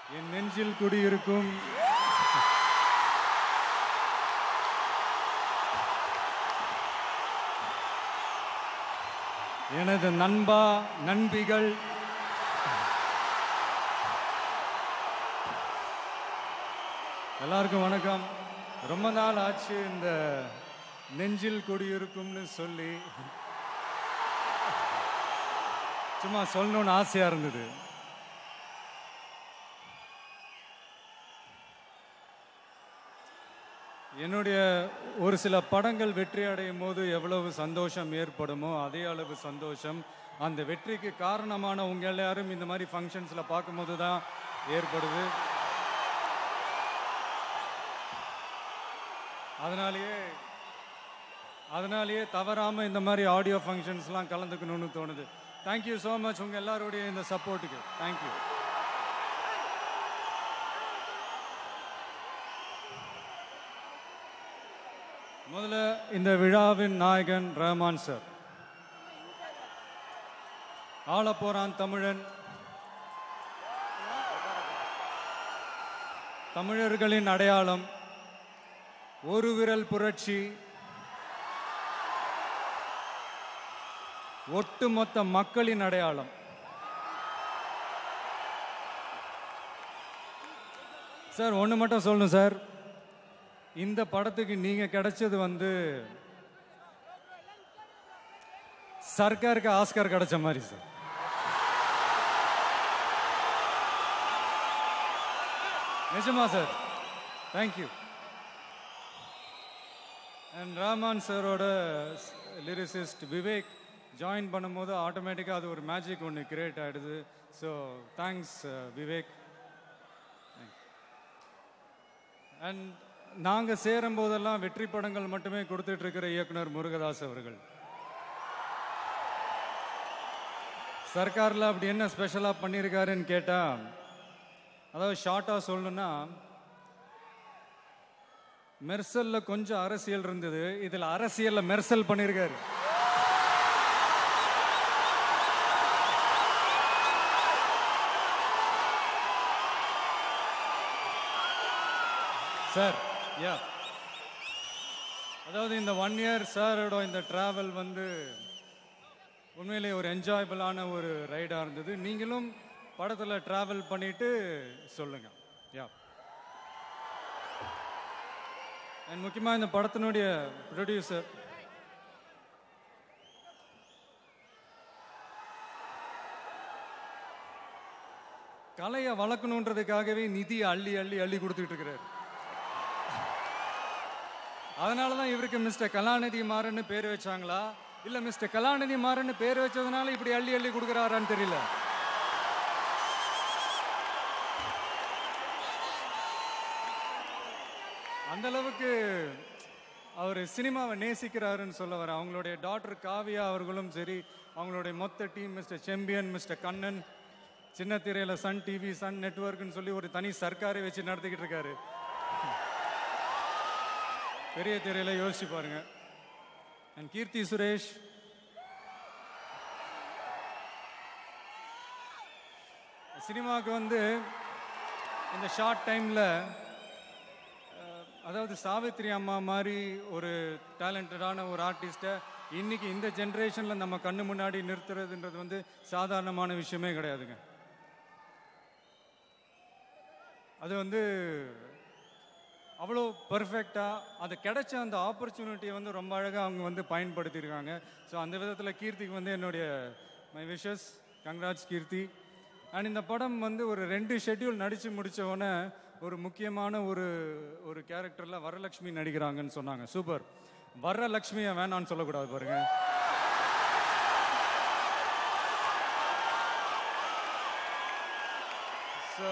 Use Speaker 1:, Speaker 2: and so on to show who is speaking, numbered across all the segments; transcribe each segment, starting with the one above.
Speaker 1: என் நெஞ்சில் குடியிருக்கும் எனது நண்பா நண்பிகள் எல்லாருக்கும் வணக்கம் ரொம்ப நாள் ஆச்சு இந்த நெஞ்சில் குடியிருக்கும்னு சொல்லி சும்மா சொல்லணும்னு ஆசையா இருந்தது என்னுடைய ஒரு சில படங்கள் வெற்றி அடையும் போது எவ்வளவு சந்தோஷம் ஏற்படுமோ அதே அளவு சந்தோஷம் அந்த வெற்றிக்கு காரணமான உங்க எல்லாரும் இந்த மாதிரி ஃபங்க்ஷன்ஸ்ல பார்க்கும்போது தான் ஏற்படுது அதனாலேயே அதனாலேயே தவறாம இந்த மாதிரி ஆடியோ ஃபங்க்ஷன்ஸ்லாம் கலந்துக்கணும்னு தோணுது தேங்க்யூ ஸோ மச் உங்க எல்லாருடைய இந்த சப்போர்ட்டுக்கு தேங்க்யூ முதல்ல இந்த விழாவின் நாயகன் ரஹ்மான் சார் ஆளப்போறான் தமிழன் தமிழர்களின் அடையாளம் ஒரு விரல் புரட்சி ஒட்டுமொத்த மக்களின் அடையாளம் சார் ஒன்று மட்டும் சொல்லணும் சார் இந்த படத்துக்கு நீங்க கிடைச்சது வந்து சர்க்காருக்கு ஆஸ்கர் கிடைச்ச மாதிரி சார் நிஜமா சார் தேங்க்யூ அண்ட் ரஹ்மான் சாரோட லிரிசிஸ்ட் விவேக் ஜாயின் பண்ணும்போது ஆட்டோமேட்டிக்காக அது ஒரு மேஜிக் ஒன்று கிரியேட் ஆகிடுது ஸோ தேங்க்ஸ் விவேக் அண்ட் நாங்கள் சேரும் போதெல்லாம் வெற்றி படங்கள் மட்டுமே கொடுத்துட்டு இருக்கிற இயக்குனர் முருகதாஸ் அவர்கள் சர்க்காரில் அப்படி என்ன ஸ்பெஷலாக பண்ணியிருக்காருன்னு கேட்டால் அதாவது ஷார்ட்டாக சொல்லணும்னா மெர்சல்ல கொஞ்சம் அரசியல் இருந்தது இதில் அரசியல்ல மெர்சல் பண்ணியிருக்காரு சார் யா அதாவது இந்த ஒன் இயர் சாரோட இந்த டிராவல் வந்து உண்மையிலே ஒரு என்ஜாயபிளான ஒரு ரைடாக இருந்தது நீங்களும் படத்தில் டிராவல் பண்ணிட்டு சொல்லுங்க யா அண்ட் முக்கியமாக இந்த படத்தினுடைய ப்ரொடியூசர் கலையை வளர்க்கணுன்றதுக்காகவே நிதி அள்ளி அள்ளி அள்ளி கொடுத்துட்டு இருக்கிறாரு அதனால தான் இவருக்கு மிஸ்டர் கலாநிதி மாறன்னு பேர் வச்சாங்களா இல்ல மிஸ்டர் கலாநிதி மாறன்னு பேர் வச்சதுனால இப்படி அள்ளி அள்ளி கொடுக்குறாரான்னு தெரியல அந்த அளவுக்கு அவர் சினிமாவை நேசிக்கிறாருன்னு சொல்ல வர அவங்களுடைய டாக்டர் காவியா அவர்களும் சரி அவங்களுடைய மொத்த team mister Sembian mister Kannan சின்ன திரையில சன் டிவி சன் நெட்வொர்க்னு சொல்லி ஒரு தனி சர்க்காரை வச்சு நடத்திக்கிட்டு இருக்காரு பெரிய திரையில யோசிச்சு பாருங்க அண்ட் கீர்த்தி சுரேஷ் சினிமாவுக்கு வந்து இந்த ஷார்ட் டைம்ல அதாவது சாவித்ரி அம்மா மாதிரி ஒரு டேலண்டடான ஒரு ஆர்டிஸ்ட்டை இன்னைக்கு இந்த ஜென்ரேஷன்ல நம்ம கண்ணு முன்னாடி நிறுத்துறதுன்றது வந்து சாதாரணமான விஷயமே கிடையாதுங்க அது வந்து அவ்வளோ பர்ஃபெக்டாக அது கிடைச்ச அந்த ஆப்பர்ச்சுனிட்டியை வந்து ரொம்ப அழகாக அவங்க வந்து பயன்படுத்தியிருக்காங்க ஸோ அந்த விதத்தில் கீர்த்திக்கு வந்து என்னுடைய my wishes congrats Keerthi and இந்த படம் வந்து ஒரு ரெண்டு ஷெட்யூல் நடித்து முடிச்ச உடனே ஒரு முக்கியமான ஒரு ஒரு கேரக்டரில் வரலட்சுமி நடிக்கிறாங்கன்னு சொன்னாங்க சூப்பர் வரலட்சுமியை வேணான்னு சொல்லக்கூடாது பாருங்க ஸோ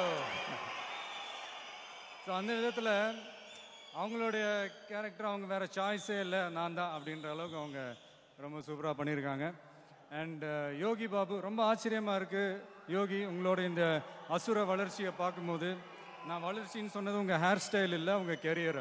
Speaker 1: ஸோ அந்த விதத்தில் அவங்களுடைய கேரக்டர் அவங்க வேற சாய்ஸே இல்லை நான் தான் அப்படின்ற அளவுக்கு அவங்க ரொம்ப சூப்பராக பண்ணியிருக்காங்க அண்ட் யோகி பாபு ரொம்ப ஆச்சரியமாக இருக்குது யோகி உங்களோட இந்த அசுர வளர்ச்சியை பார்க்கும்போது நான் வளர்ச்சின்னு சொன்னது உங்கள் ஹேர் ஸ்டைல் இல்லை உங்கள் கெரியரை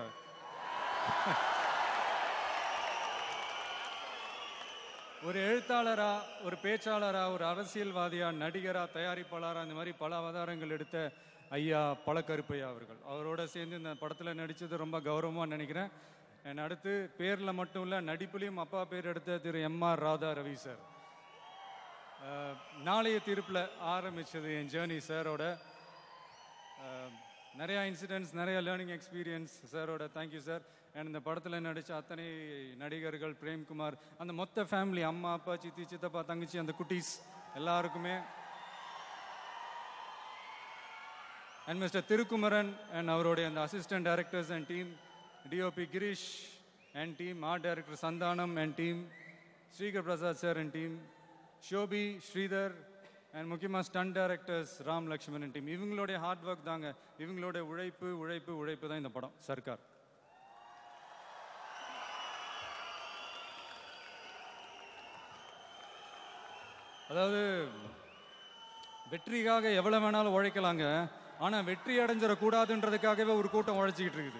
Speaker 1: ஒரு எழுத்தாளரா ஒரு பேச்சாளரா ஒரு அரசியல்வாதியா நடிகரா தயாரிப்பாளரா இந்த மாதிரி பல அவதாரங்கள் எடுத்த ஐயா பழக்கருப்பையா அவர்கள் அவரோட சேர்ந்து இந்த படத்தில் நடித்தது ரொம்ப கௌரவமாக நினைக்கிறேன் And அடுத்து பேரில் மட்டும் இல்லை நடிப்புலையும் அப்பா பேர் எடுத்த Thiru M R Radha Ravi sir அஹ், நாளைய தீர்ப்பில் ஆரம்பிச்சது என் ஜேர்னி சாரோட அஹ், நிறையா இன்சிடென்ட்ஸ் நிறைய லேர்னிங் எக்ஸ்பீரியன்ஸ் சாரோட தேங்க்யூ சார் அண்ட் இந்த படத்தில் நடித்த அத்தனை நடிகர்கள் பிரேம்குமார் அந்த மொத்த ஃபேமிலி அம்மா அப்பா சித்தி சித்தப்பா தங்கச்சி அந்த குட்டீஸ் எல்லாருக்குமே அண்ட் மிஸ்டர் திருக்குமரன் அண்ட் அவருடைய அந்த assistant directors and team DOP Girish and team art director Santhanam and team Srikar Prasad sir and team Shobi Sridhar and முக்கியமாக stunt directors Ram Lakshmanan team இவங்களுடைய ஹார்ட் ஒர்க் தாங்க இவங்களோட உழைப்பு உழைப்பு உழைப்பு தான் இந்த படம் சர்க்கார் அதாவது வெற்றிக்காக எவ்வளவு வேணாலும் உழைக்கலாங்க ஆனா வெற்றி அடைஞ்சிடக்கூடாதுன்றதுக்காகவே ஒரு கூட்டம் உழைச்சிக்கிட்டு இருக்குது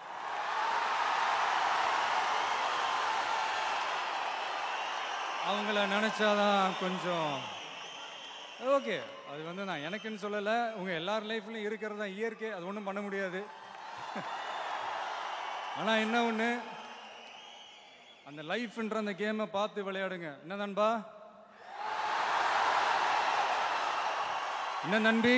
Speaker 1: அவங்கள நினைச்சாதான் கொஞ்சம் ஓகே அது வந்து நான் எனக்குன்னு சொல்லலை உங்க எல்லார் லைஃப்லையும் இருக்கிறது தான் இயற்கை அது ஒன்றும் பண்ண முடியாது ஆனா என்ன ஒன்று அந்த லைஃப்ன்ற அந்த கேமை பார்த்து விளையாடுங்க என்ன நண்பா என்ன நண்பி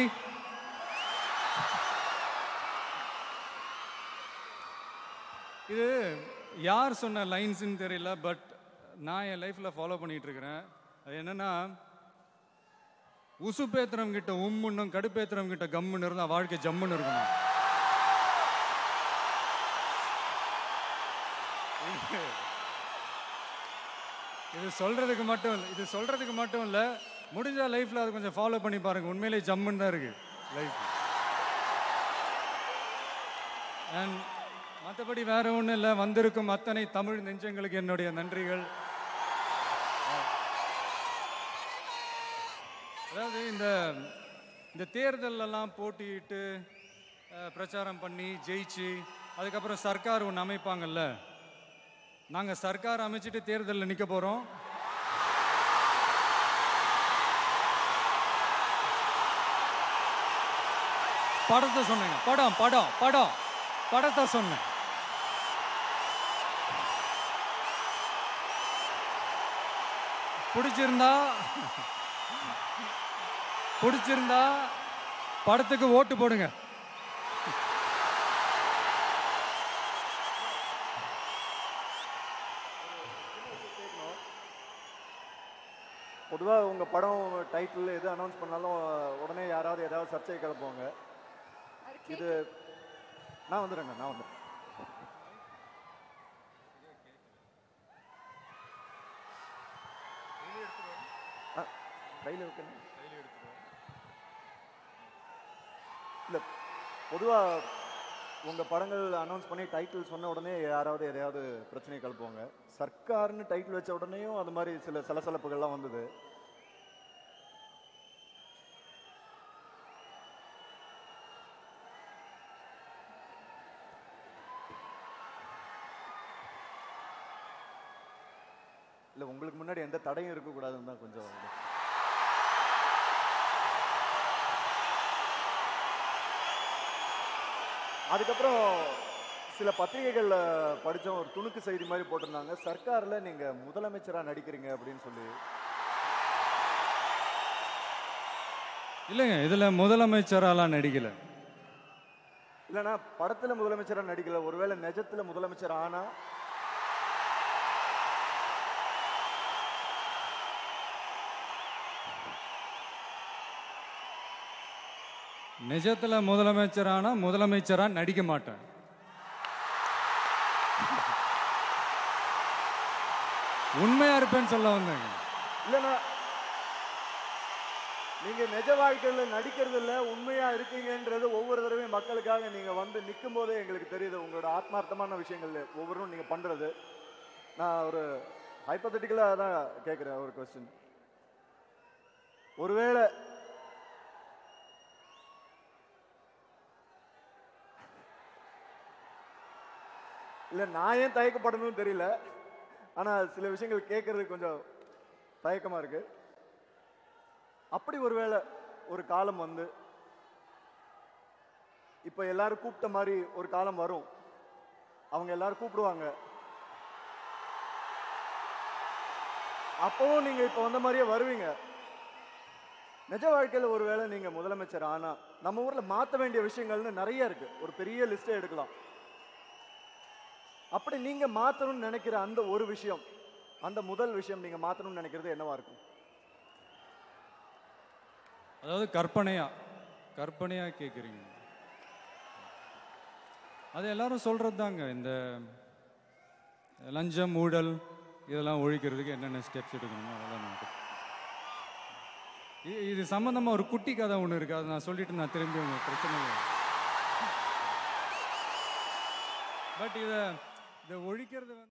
Speaker 1: இது யார் சொன்ன லைன்ஸ்னு தெரியல பட் நான் என் லைஃப்ல ஃபாலோ பண்ணிட்டு இருக்கிறேன் அது என்னன்னா உசுப்பேத்திரம் கிட்ட உம்முன்னும் கடுப்பேத்திரம் கிட்ட கம்முன்னு இருந்தா வாழ்க்கை ஜம்முன்னு இருக்கணும் இது சொல்றதுக்கு மட்டும் இல்லை இது சொல்றதுக்கு மட்டும் இல்லை முடிஞ்ச லைஃப்ல அது கொஞ்சம் ஃபாலோ பண்ணி பாருங்க உண்மையிலேயே ஜம்முன்னு தான் இருக்கு லைஃப் அண்ட் மற்றபடி வேற ஒன்றும் இல்லை வந்திருக்கும் அத்தனை தமிழ் நெஞ்சங்களுக்கு என்னுடைய நன்றிகள் அதாவது இந்த இந்த தேர்தலெல்லாம் போட்டியிட்டு அஹ், பிரச்சாரம் பண்ணி ஜெயிச்சு அதுக்கப்புறம் சர்க்கார் ஒன்று அமைப்பாங்கல்ல நாங்கள் சர்க்கார் அமைச்சிட்டு தேர்தலில் நிற்க போகிறோம் படத்தை சொன்னேங்க படம் படம் படம் படத்தை சொன்னேன் பிடிச்சிருந்தா பிடிச்சிருந்தா படத்துக்கு ஓட்டு போடுங்க
Speaker 2: பொதுவாக உங்கள் படம் டைட்டில் எது அனௌன்ஸ் பண்ணாலும் உடனே யாராவது ஏதாவது சர்ச்சை கிளப்புவாங்க இது நான் வந்துடுறேங்க நான் வந்துடுறேன் ஆ கையில் வைக்கணும் இல்லை பொதுவாக உங்கள் படங்கள் அனௌன்ஸ் பண்ணி டைட்டில் சொன்ன உடனே யாராவது எதையாவது பிரச்சனை கிளப்புவாங்க சர்க்கார்னு டைட்டில் வச்ச உடனேயும் அது மாதிரி சில சலசலப்புகள்லாம் வந்தது இல்லை உங்களுக்கு முன்னாடி எந்த தடையும் இருக்கக்கூடாதுன்னு தான் கொஞ்சம் இது. அதுக்கப்புறம் சில பத்திரிகைகளில் படித்தோம் ஒரு துணுக்கு செய்தி மாதிரி போட்டிருந்தாங்க சர்க்காரில் நீங்கள் முதலமைச்சராக நடிக்கிறீங்க அப்படின்னு சொல்லி
Speaker 1: இல்லைங்க இதுல முதலமைச்சராலாம் நடிக்கல
Speaker 2: இல்லைன்னா படத்தில் முதலமைச்சராக நடிக்கல ஒருவேளை நிஜத்தில் முதலமைச்சர் ஆனா
Speaker 1: நிஜத்துல முதலமைச்சரானா முதலமைச்சரா நடிக்க மாட்டேன் உண்மையா இருப்பேன்னு சொல்ல வந்தேங்க
Speaker 2: இல்லைன்னா நீங்க நிஜ வாழ்க்கையில நடிக்கிறது இல்ல உண்மையா இருக்கீங்கன்றது ஒவ்வொரு தடவையும் மக்களுக்காக நீங்க வந்து நிற்கும் போதே எங்களுக்கு தெரியுது உங்களோட ஆத்மார்த்தமான விஷயங்கள் ஒவ்வொன்றும் நீங்க பண்றது நான் ஒரு ஹைப்பத்தட்டிக்கலா தான் கேட்கிறேன் ஒரு கொஸ்டின் ஒருவேளை இல்ல நான் ஏன் தயக்கப்படணும்னு தெரியல ஆனா சில விஷயங்கள் கேட்கறது கொஞ்சம் தயக்கமா இருக்கு அப்படி ஒருவேளை ஒரு காலம் வந்து இப்ப எல்லாரும் கூப்பிட்ட மாதிரி ஒரு காலம் வரும் அவங்க எல்லாரும் கூப்பிடுவாங்க அப்பவும் நீங்க இப்ப வந்த மாதிரியே வருவீங்க நிஜ வாழ்க்கையில ஒருவேளை நீங்க முதலமைச்சர் ஆனா நம்ம ஊர்ல மாத்த வேண்டிய விஷயங்கள்னு நிறைய இருக்கு ஒரு பெரிய லிஸ்டே எடுக்கலாம் அப்படி நீங்க மாத்தணும்னு நினைக்கிற அந்த ஒரு விஷயம் அந்த முதல் விஷயம் நீங்க மாத்தணும்னு நினைக்கிறது என்னவா இருக்கும்
Speaker 1: அதாவது கற்பனையா கற்பனையா கேட்குறீங்க அது எல்லாரும் சொல்றது தாங்க இந்த லஞ்சம் ஊழல் இதெல்லாம் ஒழிக்கிறதுக்கு என்னென்ன ஸ்டெப்ஸ் எடுக்கணுமோ அதெல்லாம் நான் இது இது சம்மந்தமா ஒரு குட்டி கதை ஒன்று இருக்கு அதை நான் சொல்லிட்டு நான் திரும்பி உங்க பிரச்சனை பட் இதை இதை ஒழிக்கிறது வந்து